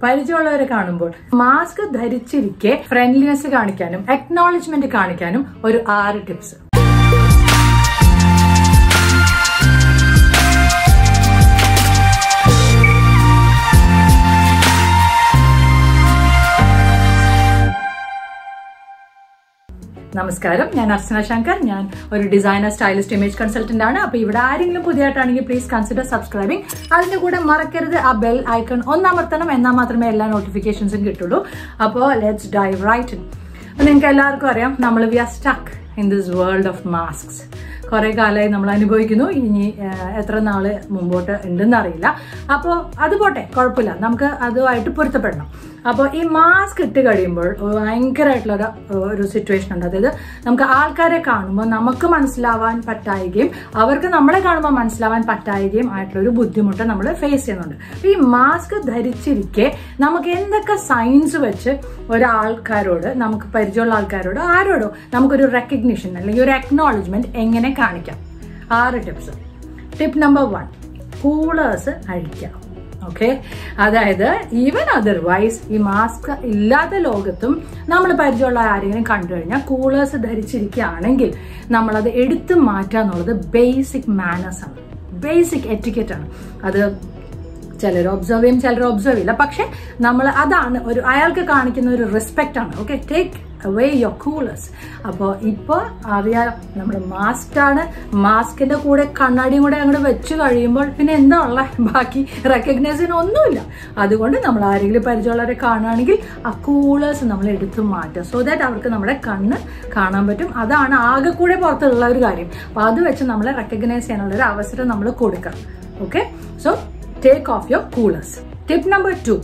പരിചയമുള്ളവരെ കാണുമ്പോൾ മാസ്ക് ധരിച്ചിരിക്കെ ഫ്രണ്ട്ലിനെസ് കാണിക്കാനും അക്നോളജ്മെന്റ് കാണിക്കാനും ഒരു ആറ് ടിപ്സ് നമസ്കാരം ഞാൻ അർച്ചന ശങ്കർ ഞാൻ ഒരു ഡിസൈനർ സ്റ്റൈലിസ്റ്റ് ഇമേജ് കൺസൾട്ടന്റ് ആണ് അപ്പൊ ഇവിടെ ആരെങ്കിലും പുതിയതായിട്ടാണെങ്കിൽ പ്ലീസ് കൺസിഡർ സബ്സ്ക്രൈബിംഗ് അതിന്റെ കൂടെ മറക്കരുത് ആ ബെൽ ഐക്കൺ ഒന്നമർത്തണം എന്നാൽ മാത്രമേ എല്ലാ നോട്ടിഫിക്കേഷൻസും കിട്ടുള്ളൂ അപ്പോൾ ലെറ്റ്സ് ഡൈവ് റൈറ്റ് നിങ്ങൾക്ക് എല്ലാവർക്കും അറിയാം നമ്മൾ we are stuck in this world of masks കുറെ കാലമായി നമ്മൾ അനുഭവിക്കുന്നു ഇനി ഏഹ്, എത്ര നാള് മുമ്പോട്ട് ഉണ്ടെന്ന് അറിയില്ല അപ്പോൾ അത് പോട്ടെ കുഴപ്പമില്ല നമുക്ക് അതുമായിട്ട് പൊരുത്തപ്പെടണം അപ്പോൾ ഈ മാസ്ക് ഇട്ട് കഴിയുമ്പോൾ ഭയങ്കരമായിട്ടുള്ള ഒരു ഒരു സിറ്റുവേഷൻ ഉണ്ട് അതായത് നമുക്ക് ആൾക്കാരെ കാണുമ്പോൾ നമുക്ക് മനസ്സിലാവാൻ പറ്റായികയും അവർക്ക് നമ്മളെ കാണുമ്പോൾ മനസ്സിലാവാൻ പറ്റായികയും ആയിട്ടുള്ള ഒരു ബുദ്ധിമുട്ട് നമ്മൾ ഫേസ് ചെയ്യുന്നുണ്ട് അപ്പൊ ഈ മാസ്ക് ധരിച്ചിരിക്കെ നമുക്ക് എന്തൊക്കെ സയൻസ് വെച്ച് ഒരാൾക്കാരോട് നമുക്ക് പരിചയമുള്ള ആൾക്കാരോട് ആരോടോ നമുക്കൊരു റെക്കഗ്നിഷൻ അല്ലെങ്കിൽ ഒരു അക്നോളജ്മെന്റ് എങ്ങനെ കാണിക്കാം ആറ് tips tip number one coolers അഴിക്കാം ഓക്കെ അതായത് ഈവൻ അതർവൈസ് ഈ മാസ്ക് ഇല്ലാത്ത ലോകത്തും നമ്മൾ പരിചയമുള്ള ആരെങ്കിലും കണ്ടു കഴിഞ്ഞാൽ കൂളേഴ്സ് ധരിച്ചിരിക്കുകയാണെങ്കിൽ നമ്മളത് എടുത്തു മാറ്റുക എന്നുള്ളത് ബേസിക് മാനേഴ്സ് ആണ് ബേസിക് എറ്റിക്കറ്റ് ആണ് അത് ചിലർ ഒബ്സർവ് ചെയ്യും ചിലർ ഒബ്സർവ് ചെയ്യില്ല പക്ഷെ നമ്മൾ അതാണ് ഒരു അയാൾക്ക് കാണിക്കുന്ന ഒരു റെസ്പെക്റ്റ് ആണ് okay take away your coolers അപ്പോൾ ഇപ്പോൾ അറിയാം നമ്മൾ മാസ്ക് ആണ് മാസ്കിന്റെ കൂടെ കണ്ണാടിയും കൂടെ അങ്ങോട്ട് വെച്ച് കഴിയുമ്പോൾ പിന്നെ എന്താ ഉള്ള ബാക്കി റെക്കഗ്നൈസിന് ഒന്നുമില്ല അതുകൊണ്ട് നമ്മൾ ആരെങ്കിലും പരിചയമുള്ളവരെ കാണുകയാണെങ്കിൽ ആ കൂളേഴ്സ് നമ്മൾ എടുത്തു മാറ്റുക സോ ദാറ്റ് അവർക്ക് നമ്മുടെ കണ്ണ് കാണാൻ പറ്റും അതാണ് ആകെ കൂടെ പുറത്തുള്ള ഒരു കാര്യം അപ്പോൾ അത് വെച്ച് നമ്മളെ റെക്കഗ്നൈസ് ചെയ്യാനുള്ള ഒരു അവസരം നമ്മൾ കൊടുക്കണം okay so take off your coolers. Tip number two.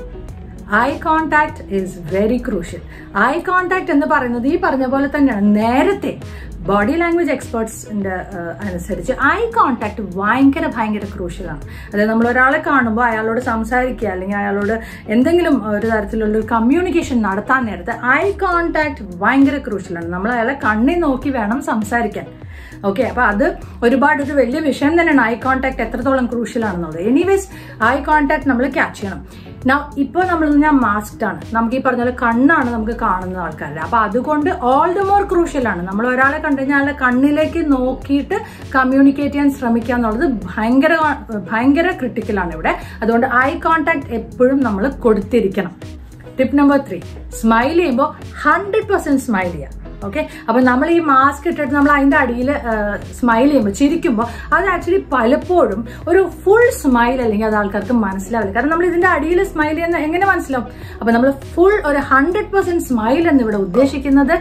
Eye contact is very crucial eye contact എന്ന് പറയുന്നത് ഈ പറഞ്ഞ പോലെ തന്നെയാണ് നേരത്തെ ബോഡി ലാംഗ്വേജ് എക്സ്പേർട്സിന്റെ അനുസരിച്ച് ഐ കോണ്ടാക്ട് ഭയങ്കര ഭയങ്കര ക്രൂഷ്യലാണ് അതായത് നമ്മൾ ഒരാളെ കാണുമ്പോൾ അയാളോട് സംസാരിക്കുക അല്ലെങ്കിൽ അയാളോട് എന്തെങ്കിലും ഒരു തരത്തിലുള്ള ഒരു കമ്മ്യൂണിക്കേഷൻ നടത്താൻ നേരത്തെ ഐ കോണ്ടാക്ട് ഭയങ്കര ക്രൂഷ്യലാണ് നമ്മൾ അയാളെ കണ്ണിൽ നോക്കി വേണം സംസാരിക്കാൻ ഓക്കെ അപ്പൊ അത് ഒരുപാട് ഒരു വലിയ വിഷയം തന്നെയാണ് ഐ കോൺടാക്ട് എത്രത്തോളം ക്രൂഷ്യൽ ആണെന്നുള്ളത് എനിവേസ് ഐ കോൺടാക്ട് നമ്മൾ ക്യാച്ച് ചെയ്യണം നാ ഇപ്പോൾ നമ്മൾ ഞാൻ മാസ്ക്ഡ് ആണ് നമുക്ക് ഈ പറഞ്ഞ പോലെ കണ്ണാണ് നമുക്ക് കാണുന്ന ആൾക്കാരുടെ അപ്പൊ അതുകൊണ്ട് ഓൾ ദ മോർ ക്രൂഷ്യൽ ആണ് നമ്മൾ ഒരാളെ കണ്ടു കഴിഞ്ഞാൽ അയാളെ കണ്ണിലേക്ക് നോക്കിയിട്ട് കമ്മ്യൂണിക്കേറ്റ് ചെയ്യാൻ ശ്രമിക്കുക എന്നുള്ളത് ഭയങ്കര ഭയങ്കര ക്രിട്ടിക്കലാണ് ഇവിടെ അതുകൊണ്ട് ഐ കോൺടാക്ട് എപ്പോഴും നമ്മൾ കൊടുത്തിരിക്കണം ടിപ്പ് നമ്പർ ത്രീ സ്മൈൽ ചെയ്യുമ്പോൾ ഹൺഡ്രഡ് പെർസെന്റ് സ്മൈൽ ചെയ്യുക ഓക്കെ അപ്പൊ നമ്മൾ ഈ മാസ്ക് ഇട്ടിട്ട് നമ്മൾ അതിന്റെ അടിയിൽ സ്മൈൽ ചെയ്യുമ്പോൾ ചിരിക്കുമ്പോൾ അത് ആക്ച്വലി പലപ്പോഴും ഒരു ഫുൾ സ്മൈൽ അല്ലെങ്കിൽ അത് ആൾക്കാർക്ക് മനസ്സിലാവില്ല കാരണം നമ്മൾ ഇതിന്റെ അടിയിൽ സ്മൈൽ ചെയ്യുന്ന എങ്ങനെ മനസ്സിലാവും അപ്പൊ നമ്മൾ ഫുൾ ഒരു ഹൺഡ്രഡ് പെർസെന്റ് സ്മൈൽ എന്ന് ഇവിടെ ഉദ്ദേശിക്കുന്നത്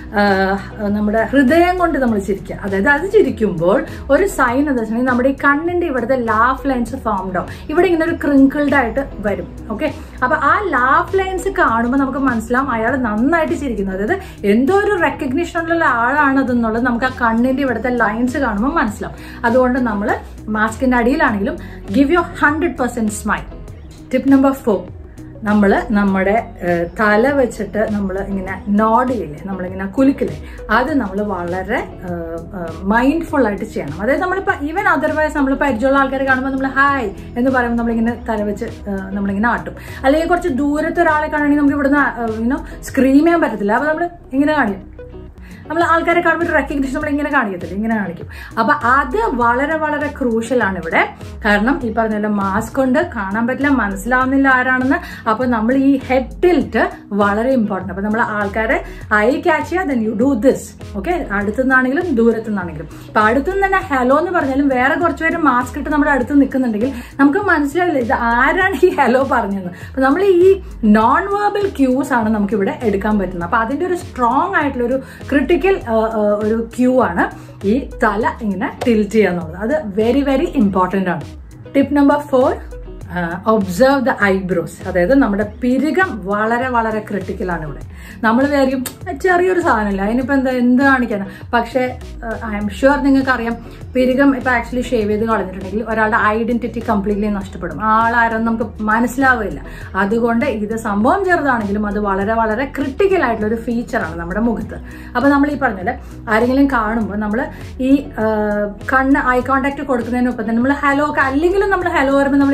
നമ്മുടെ ഹൃദയം കൊണ്ട് നമ്മൾ ചിരിക്കുക അതായത് അത് ചിരിക്കുമ്പോൾ ഒരു സൈൻ എന്താ വെച്ചിട്ടുണ്ടെങ്കിൽ നമ്മുടെ ഈ കണ്ണിന്റെ ഇവിടുത്തെ ലാഫ് ലൈൻസ് ഫോംഡ് ആവും ഇവിടെ ഇങ്ങനെ ഒരു ക്രിങ്കിൾഡ് ആയിട്ട് വരും ഓക്കെ അപ്പൊ ആ ലാഫ് ലൈൻസ് കാണുമ്പോൾ നമുക്ക് മനസ്സിലാവും അയാൾ നന്നായിട്ട് ചിരിക്കുന്നു അതായത് എന്തോ ഒരു റെക്കഗ്നിഷൻ ഉള്ള ആളാണതെന്നുള്ളത് നമുക്ക് ആ കണ്ണിന്റെ ഇവിടുത്തെ ലൈൻസ് കാണുമ്പോൾ മനസ്സിലാവും അതുകൊണ്ട് നമ്മൾ മാസ്കിന്റെ അടിയിലാണെങ്കിലും give you hundred percent smile tip number four നമ്മൾ നമ്മുടെ തല വെച്ചിട്ട് നമ്മൾ ഇങ്ങനെ നോഡ് ചെയ്യില്ലേ നമ്മളിങ്ങനെ കുലുക്കില്ലേ അത് നമ്മൾ വളരെ മൈൻഡ്ഫുൾ ആയിട്ട് ചെയ്യണം അതായത് നമ്മളിപ്പോൾ ഈവൻ അതർവൈസ് നമ്മൾ പരിചയമുള്ള ആൾക്കാർ കാണുമ്പോൾ നമ്മൾ ഹായ് എന്ന് പറയുമ്പോൾ നമ്മളിങ്ങനെ തല വെച്ച് നമ്മളിങ്ങനെ ആട്ടും അല്ലെങ്കിൽ കുറച്ച് ദൂരത്തെ ഒരാളെ കാണുകയാണെങ്കിൽ നമുക്ക് ഇവിടുന്ന് ഇങ്ങനെ സ്ക്രീം ചെയ്യാൻ പറ്റത്തില്ല അപ്പോൾ നമ്മൾ ഇങ്ങനെ കാണിക്കും നമ്മൾ ആൾക്കാരെ കാണുമ്പോൾ ഒരു റെക്കഗ്നിഷൻ നമ്മൾ ഇങ്ങനെ കാണിക്കത്തില്ല ഇങ്ങനെ കാണിക്കും അപ്പൊ അത് വളരെ വളരെ ക്രൂഷ്യൽ ആണ് ഇവിടെ കാരണം ഈ പറഞ്ഞ പോലെ മാസ്ക് കൊണ്ട് കാണാൻ പറ്റില്ല മനസ്സിലാവുന്നില്ല ആരാണെന്ന് അപ്പൊ നമ്മൾ ഈ ഹെഡ് ടിൽറ്റ് വളരെ ഇമ്പോർട്ടൻ്റ് അപ്പൊ നമ്മൾ ആൾക്കാരെ ഐ ക്യാച്ച് ചെയ്യുക then you do this okay അടുത്തുനിന്നാണെങ്കിലും ദൂരത്തുനിന്നാണെങ്കിലും അപ്പൊ അടുത്തുനിന്ന് തന്നെ ഹലോ എന്ന് പറഞ്ഞാലും വേറെ കുറച്ച് പേര് മാസ്ക് ഇട്ട് നമ്മുടെ അടുത്ത് നിൽക്കുന്നുണ്ടെങ്കിൽ നമുക്ക് മനസ്സിലാവില്ല ഇത് ആരാണ് ഈ ഹലോ പറഞ്ഞതെന്ന് അപ്പൊ നമ്മൾ ഈ നോൺ വെർബൽ ക്യൂസ് ആണ് നമുക്ക് ഇവിടെ എടുക്കാൻ പറ്റുന്നത് അപ്പൊ അതിന്റെ ഒരു സ്ട്രോങ് ആയിട്ടുള്ള ഒരു ക്രിട്ടിക്കൽ ഒരു ക്യൂ ആണ് ഈ തല ഇങ്ങനെ ടിൽറ്റ് ചെയ്യുക എന്നുള്ളത് അത് വെരി വെരി ഇമ്പോർട്ടൻ്റ് ആണ് tip number four observe the eyebrows അതായത് നമ്മുടെ പിരികം വളരെ വളരെ ക്രിട്ടിക്കലാണ് ഇവിടെ നമ്മൾ വിചാരിക്കും ചെറിയൊരു സാധനമില്ല അതിനിപ്പോൾ എന്താ എന്ത് കാണിക്കാനാണ് പക്ഷേ ഐ എം ഷുവർ നിങ്ങൾക്ക് അറിയാം പിരികം ഇപ്പം ആക്ച്വലി ഷേവ് ചെയ്ത് കളഞ്ഞിട്ടുണ്ടെങ്കിൽ ഒരാളുടെ ഐഡന്റിറ്റി കംപ്ലീറ്റ്ലി നഷ്ടപ്പെടും ആളാരും നമുക്ക് മനസ്സിലാവില്ല അതുകൊണ്ട് ഇത് സംഭവം ചെറുതാണെങ്കിലും അത് വളരെ വളരെ ക്രിട്ടിക്കൽ ആയിട്ടുള്ള ഒരു ഫീച്ചറാണ് നമ്മുടെ മുഖത്ത് അപ്പോൾ നമ്മൾ ഈ പറഞ്ഞത് ആരെങ്കിലും കാണുമ്പോൾ നമ്മൾ ഈ കണ്ണ് ഐ കോണ്ടാക്ട് കൊടുക്കുന്നതിന് ഒപ്പം തന്നെ നമ്മൾ ഹലോ ഒക്കെ അല്ലെങ്കിലും നമ്മൾ ഹലോ പറയുമ്പോൾ നമ്മൾ ഇങ്ങനെ കാണില്ല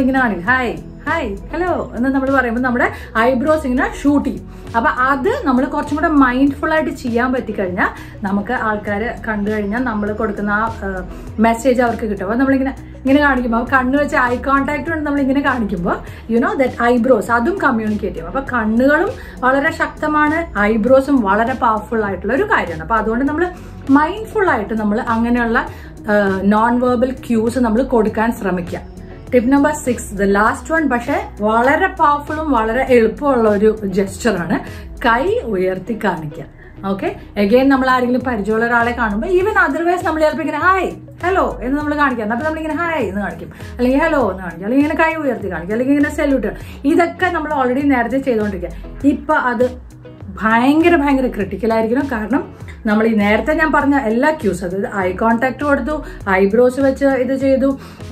ഹായ് ഹായ് ഹലോ എന്ന് നമ്മൾ പറയുമ്പോൾ നമ്മുടെ ഐബ്രോസ് ഇങ്ങനെ ഷൂട്ട് ചെയ്യും അപ്പൊ അത് നമ്മൾ കുറച്ചും കൂടെ മൈൻഡ്ഫുൾ ആയിട്ട് ചെയ്യാൻ പറ്റിക്കഴിഞ്ഞാൽ നമുക്ക് ആൾക്കാർ കണ്ടു കഴിഞ്ഞാൽ നമ്മൾ കൊടുക്കുന്ന ആ മെസ്സേജ് അവർക്ക് കിട്ടും അപ്പൊ നമ്മളിങ്ങനെ ഇങ്ങനെ കാണിക്കുമ്പോൾ കണ്ണ് വെച്ച് ഐ കോൺടാക്ട് കൊണ്ട് നമ്മൾ ഇങ്ങനെ കാണിക്കുമ്പോൾ യു നോ ദറ്റ് ഐബ്രോസ് അതും കമ്മ്യൂണിക്കേറ്റ് ചെയ്യും അപ്പൊ കണ്ണുകളും വളരെ ശക്തമാണ് ഐബ്രോസും വളരെ പവർഫുൾ ആയിട്ടുള്ള ഒരു കാര്യമാണ് അപ്പൊ അതുകൊണ്ട് നമ്മൾ മൈൻഡ്ഫുൾ ആയിട്ട് നമ്മൾ അങ്ങനെയുള്ള നോൺ വെർബൽ ക്യൂസ് നമ്മൾ കൊടുക്കാൻ ശ്രമിക്കുക tip number six the last one പക്ഷെ വളരെ പവർഫുള്ളും വളരെ എളുപ്പമുള്ള ഒരു ജസ്റ്ററാണ് കൈ ഉയർത്തി കാണിക്കുക ഓക്കെ എഗെയിൻ നമ്മൾ ആരെങ്കിലും പരിചയമുള്ള ഒരാളെ കാണുമ്പോൾ ഈവൻ അതർവൈസ് നമ്മൾ ചിലപ്പോൾ ഇങ്ങനെ ഹായ് ഹലോ എന്ന് നമ്മൾ കാണിക്കാം അപ്പോൾ നമ്മളിങ്ങനെ ഹായ് എന്ന് കാണിക്കും അല്ലെങ്കിൽ ഹലോ എന്ന് കാണിക്കും അല്ലെങ്കിൽ ഇങ്ങനെ കൈ ഉയർത്തി കാണിക്കും അല്ലെങ്കിൽ ഇങ്ങനെ സെല്യൂട്ട് ഇതൊക്കെ നമ്മൾ ഓൾറെഡി നേരത്തെ ചെയ്തുകൊണ്ടിരിക്കുക ഇപ്പൊ അത് ഭയങ്കര ഭയങ്കര ക്രിട്ടിക്കൽ ആയിരിക്കണം കാരണം നമ്മൾ ഈ നേരത്തെ ഞാൻ പറഞ്ഞ എല്ലാ ക്യൂസ് അതായത് ഐ കോൺടാക്ട് കൊടുത്തു ഐബ്രോസ് വെച്ച് ഇത് ചെയ്തു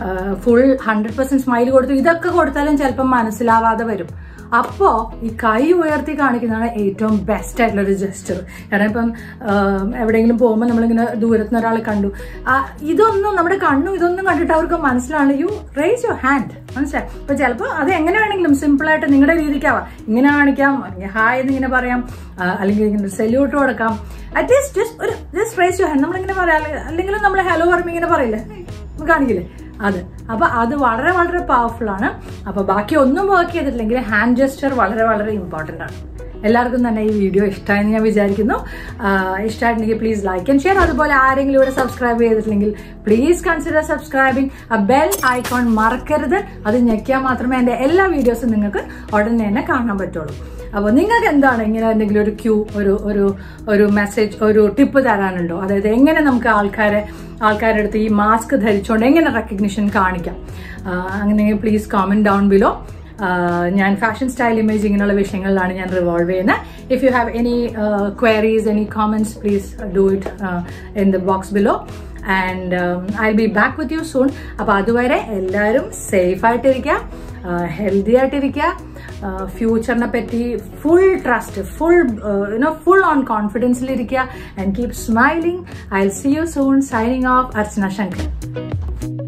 ഫുൾ ഹൺഡ്രഡ് പെർസെന്റ് സ്മൈൽ കൊടുത്തു ഇതൊക്കെ കൊടുത്താലും ചിലപ്പം മനസ്സിലാവാതെ വരും അപ്പോ ഈ കൈ ഉയർത്തി കാണിക്കുന്നതാണ് ഏറ്റവും ബെസ്റ്റ് ആയിട്ടുള്ള ഒരു ജസ്റ്റർ കാരണം ഇപ്പം എവിടെയെങ്കിലും പോകുമ്പോൾ നമ്മളിങ്ങനെ ദൂരത്ത് നിന്ന് ഒരാളെ കണ്ടു ആ, ഇതൊന്നും നമ്മുടെ കണ്ണും ഇതൊന്നും കണ്ടിട്ട് അവർക്ക് മനസ്സിലാണ് യു റേസ് യുവർ ഹാൻഡ് മനസ്സിലായി ഇപ്പൊ ചിലപ്പോൾ അത് എങ്ങനെ വേണമെങ്കിലും സിമ്പിൾ ആയിട്ട് നിങ്ങളുടെ രീതിക്കാവാം ഇങ്ങനെ കാണിക്കാം അല്ലെങ്കിൽ ഹായ് എന്നിങ്ങനെ പറയാം ആ, അല്ലെങ്കിൽ ഇങ്ങനെ സെല്യൂട്ട് കൊടുക്കാം അറ്റ്ലീസ്റ്റ് ജസ്റ്റ് ഒരു ജസ്റ്റ് റേസ് യുവർ ഹാൻഡ് നമ്മളിങ്ങനെ പറയാം അല്ലെങ്കിൽ നമ്മൾ ഹലോ പറയുമ്പോൾ ഇങ്ങനെ പറയില്ലേ നമുക്ക് കാണിക്കില്ലേ അത് അപ്പൊ അത് വളരെ വളരെ പവർഫുൾ ആണ് അപ്പൊ ബാക്കി ഒന്നും വർക്ക് ചെയ്തിട്ടില്ലെങ്കിൽ ഹാൻഡ് ജസ്റ്റർ വളരെ വളരെ ഇമ്പോർട്ടന്റ് ആണ് എല്ലാവർക്കും തന്നെ ഈ വീഡിയോ ഇഷ്ടമായെന്ന് ഞാൻ വിചാരിക്കുന്നു ഇഷ്ടമായിട്ടുണ്ടെങ്കിൽ പ്ലീസ് ലൈക്ക് ആൻഡ് ഷെയർ അതുപോലെ ആരെങ്കിലും ഇവിടെ സബ്സ്ക്രൈബ് ചെയ്തിട്ടില്ലെങ്കിൽ പ്ലീസ് കൺസിഡർ സബ്സ്ക്രൈബിങ് ആ ബെൽ ഐക്കോൺ മറക്കരുത് അത് ഞെക്കിയാൽ മാത്രമേ എൻ്റെ എല്ലാ വീഡിയോസും നിങ്ങൾക്ക് ഉടനെ തന്നെ കാണാൻ പറ്റുള്ളൂ അപ്പോൾ നിങ്ങൾക്ക് എന്താണ് ഇങ്ങനെ എന്തെങ്കിലും ഒരു ക്യൂ ഒരു ഒരു ഒരു മെസ്സേജ് ഒരു ടിപ്പ് തരാനുണ്ടോ അതായത് എങ്ങനെ നമുക്ക് ആൾക്കാരെ ആൾക്കാരുടെ അടുത്ത് ഈ മാസ്ക് ധരിച്ചുകൊണ്ട് എങ്ങനെ റെക്കഗ്നിഷൻ കാണിക്കാം ആ, അങ്ങനെ പ്ലീസ് കോമെന്റ് ഡൗൺ ബിലോ ഞാൻ ഫാഷൻ സ്റ്റൈൽ ഇമേജ് ഇങ്ങനെയുള്ള വിഷയങ്ങളിലാണ് ഞാൻ റിവോൾവ് ചെയ്യുന്നത് if you have any queries any comments please do it in the box below and I be back with you soon അപ്പോൾ അതുവരെ എല്ലാവരും സേഫ് ആയിട്ടിരിക്കുക ഹെൽത്തി ആയിട്ടിരിക്കുക ഫ്യൂച്ചറിനെ പറ്റി full trust full you know full on കോൺഫിഡൻസിലിരിക്കുക and keep smiling I see you soon signing off Archana Shankar